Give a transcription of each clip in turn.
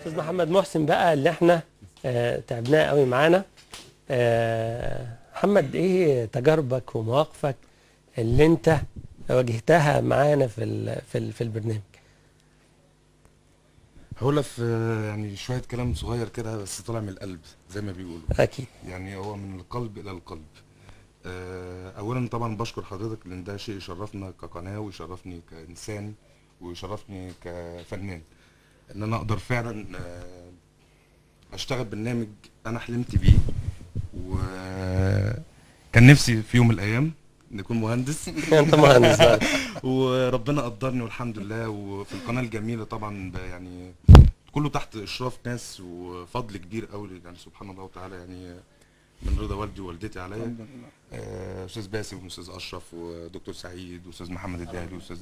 استاذ محمد محسن بقى اللي احنا آه تعبناه قوي معانا آه محمد ايه تجاربك ومواقفك اللي انت واجهتها معانا في ال في ال في البرنامج هقول لك في يعني شويه كلام صغير كده بس طالع من القلب زي ما بيقولوا اكيد يعني هو من القلب الى القلب آه، اولا طبعا بشكر حضرتك لان ده شيء يشرفنا كقناه ويشرفني كانسان ويشرفني كفنان ان انا اقدر فعلا آه، اشتغل برنامج انا حلمت بيه وكان نفسي في يوم من الايام نكون مهندس انت مهندس بقى وربنا قدرني والحمد لله وفي القناه الجميله طبعا ب- يعني كله تحت اشراف ناس وفضل كبير قوي يعني سبحان الله وتعالى يعني من رضا والدي ووالدتي عليا آه، استاذ باسم واستاذ اشرف ودكتور سعيد واستاذ محمد الدهلي واستاذ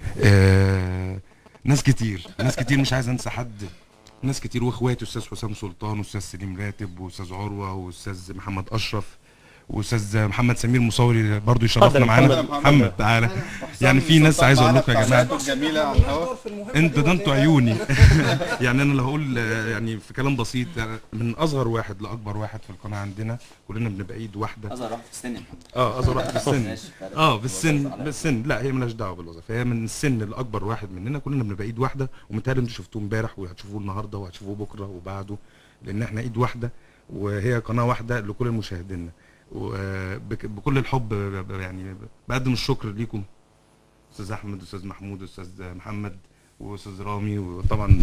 آه، ناس كتير ناس كتير مش عايز انسى حد ناس كتير واخواتي استاذ حسام سلطان واستاذ سليم راتب واستاذ عروه واستاذ محمد اشرف واستاذ محمد سمير مصوري برضو يشرفنا اتفضل معانا محمد. محمد تعالى يعني في ناس عايز اقول لكم يا جماعه جميله على الهواء انت ده انتوا عيوني يعني انا لو هقول آه، يعني في كلام بسيط يعني من اصغر واحد لاكبر واحد في القناه عندنا كلنا بنبقى ايد واحده اصغر واحد في السن يا محمد اه اصغر واحد في السن ماشي، فرق. اه بالسن الوظيفة على- بالسن لا هي ملهاش دعوه بالوظيفه هي من السن لاكبر واحد مننا كلنا بنبقى ايد واحده ومتهيألي انتوا شفتوه امبارح وهتشوفوه النهارده وهتشوفوه بكره وبعده لان احنا ايد واحده وهي قناه واحده لكل المشاهدين وبكل الحب ب- ب- يعني بقدم الشكر ليكم استاذ احمد استاذ محمود استاذ محمد واستاذ رامي وطبعا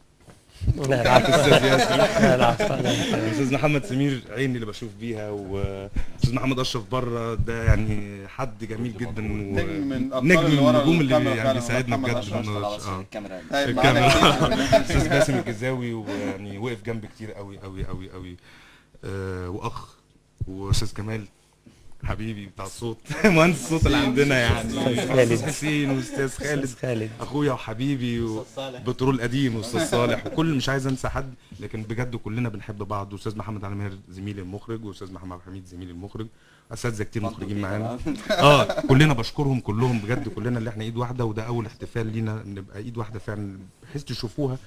لا العفو استاذ ياسر لا العفو لا. استاذ محمد سمير عيني اللي بشوف بيها واستاذ محمد اشرف بره ده يعني حد جميل جدا و... نجم من أبطال نجم اللي من ورا النجوم اللي الكاميرا يعني فعلا، بيساعدنا محمد بجد أشرف. إنه- خلاص آه. الكاميرا طيب معانا الكاميرا كتير. استاذ باسم الجزاوي ويعني وقف جنبي كتير قوي قوي قوي قوي آه واخ واستاذ كمال حبيبي بتاع الصوت مهندس الصوت اللي عندنا يعني أستاذ خالد. استاذ حسين واستاذ خالد استاذ خالد اخويا وحبيبي وبترول قديم واستاذ صالح وكل مش عايز انسى حد لكن بجد كلنا بنحب بعض واستاذ محمد علي ماهر زميلي المخرج واستاذ محمد حميد زميلي المخرج اساتذه كتير مخرجين معانا اه كلنا بشكرهم كلهم بجد كلنا اللي احنا ايد واحده وده اول احتفال لينا نبقى ايد واحده فعلا بحيث تشوفوها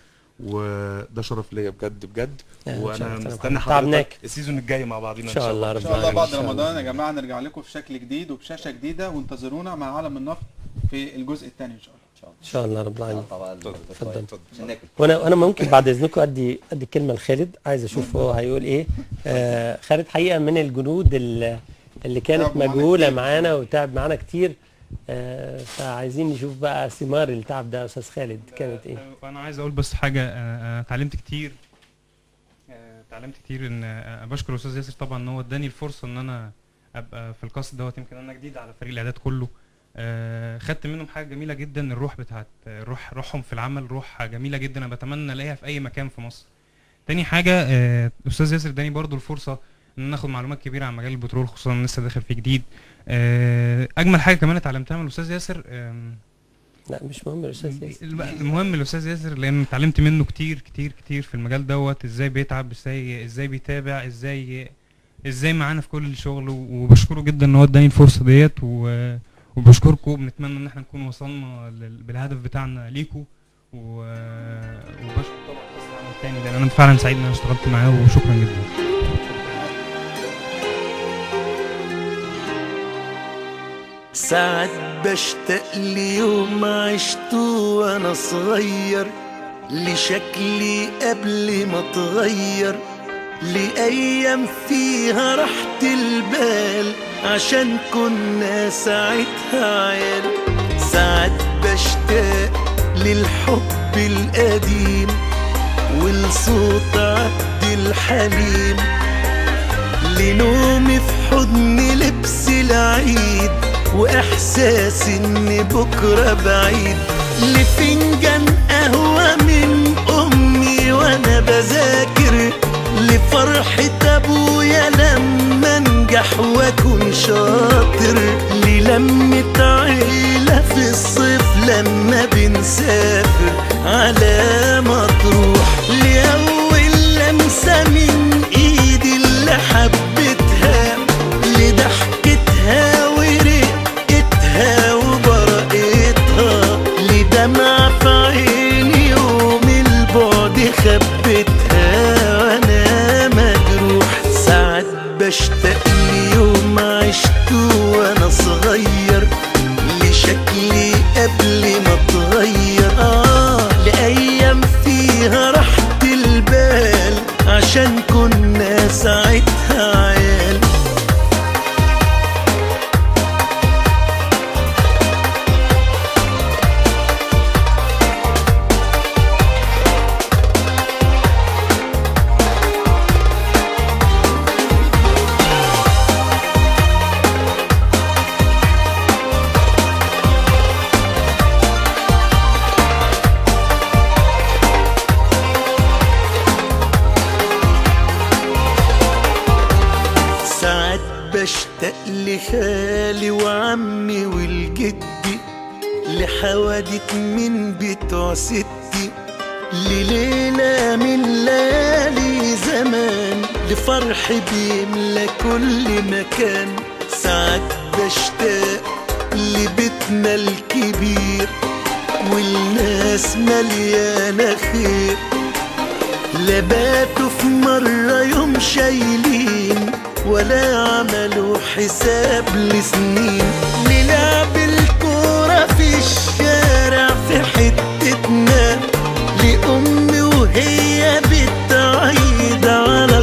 وده شرف ليا بجد بجد يا وانا شرف. مستني تعبناك. حضرتك السيزون الجاي مع بعضينا ان شاء الله ان رب شاء الله العالمين. بعد إن شاء الله. رمضان يا جماعه نرجع لكم في شكل جديد وبشاشه جديده وانتظرونا مع عالم النفط في الجزء الثاني ان شاء الله ان شاء الله رب العالمين طبعا اتفضل. عشان ناكل وانا وانا ممكن بعد اذنكم ادي ادي كلمه لخالد عايز اشوف هو هيقول ايه آه خالد حقيقه من الجنود اللي, اللي كانت تعبوا معانا مجهوله كتير. معانا وتعب معانا كتير آه فعايزين نشوف بقى ثمار التعب ده يا استاذ خالد كانت ايه انا عايز اقول بس حاجه آه، آه، اتعلمت كتير آه، اتعلمت كتير ان آه، بشكر الاستاذ ياسر طبعا ان هو اداني الفرصه ان انا ابقى في الكاست دوت يمكن انا جديد على فريق الاعداد كله آه، خدت منهم حاجه جميله جدا الروح بتاعت روح روحهم في العمل روح جميله جدا انا بتمنى الاقيها في اي مكان في مصر تاني حاجه آه، الاستاذ ياسر اداني برضو الفرصه ان انا اخد معلومات كبيره عن مجال البترول خصوصا انا لسه داخل فيه جديد آه، اجمل حاجه كمان اتعلمتها من الاستاذ ياسر آم، لا مش مهم الاستاذ ياسر المهم الاستاذ ياسر لان اتعلمت منه كتير كتير كتير في المجال دوت ازاي بيتعب ازاي ازاي بيتابع ازاي ازاي معانا في كل الشغل وبشكره جدا ان هو اداني الفرصه ديت و- وبشكركم بنتمنى ان احنا نكون وصلنا لل- بالهدف بتاعنا ليكم و- وبشكر طبعا القسم العمل التاني لان انا فعلا سعيد ان انا اشتغلت معاه وشكرا جدا ساعات بشتاق ليوم عشته وانا صغير لشكلي قبل ما اتغير لأيام فيها راحة البال عشان كنا ساعتها عيال ساعات بشتاق للحب القديم ولصوت عبد الحليم لنومي في حضن لبس العيد واحساس ان بكره بعيد لفنجان قهوه من امي وانا بذاكر لفرحة ابويا لما انجح واكون شاطر للمة عيلة في الصيف لما بنسافر على مطروح لأول لمسة من ايدي اللي حبيتها لضحكتها ورقتها وبرقتها لدمع في عيني يوم البعد اللي خبيتها وانا مجروح ساعات بشتاق ليوم عشته وانا صغير لشكلي قبل ما اتغير اه لايام فيها راحة البال عشان كنا ساعتها عيال ساعات بشتاق لخالي وعمي والجدي لحوادث من بتوع ستي لليلة من ليالي زمان لفرح بيملى كل مكان ساعات بشتاق لبيتنا الكبير والناس مليانة خير لا باتوا في مرة يوم شايلين ولا عملوا حساب لسنين نلعب الكورة في الشارع في حتتنا لأمي وهي بتعيد على